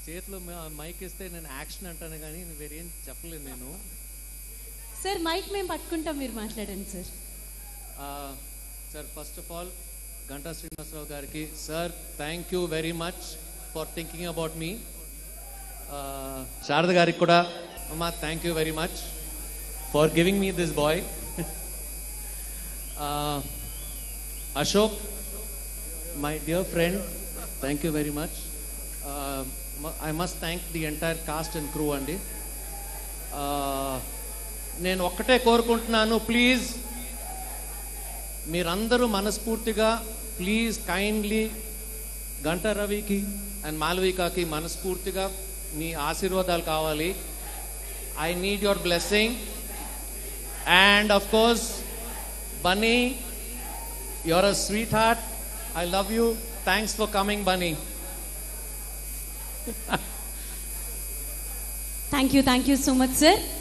చేతిలో మ- మైక్ ఇస్తే నేను యాక్షన్ అంటాను కానీ వేరేం చెప్పలేను నేను సార్ మైక్ మేము పట్టుకుంటాం మీరు మాట్లాడండి sir sir first of all Ganta Srinivasarao గారికి sir thank you very much for thinking about me Sharada గారికి కూడా అమ్మా thank you very much for giving me this boy Ashok my dear friend thank you very much I must thank the entire cast and crew అండి Uh, నేను ఒక్కటే కోరుకుంటున్నాను please మీరందరూ మనస్ఫూర్తిగా please kindly గంట రవికి అండ్ మాలవికాకి మనస్ఫూర్తిగా మీ ఆశీర్వాదాలు కావాలి I need your blessing and of course Bunny your a sweet heart I love you thanks for coming Bunny thank you thank you so much sir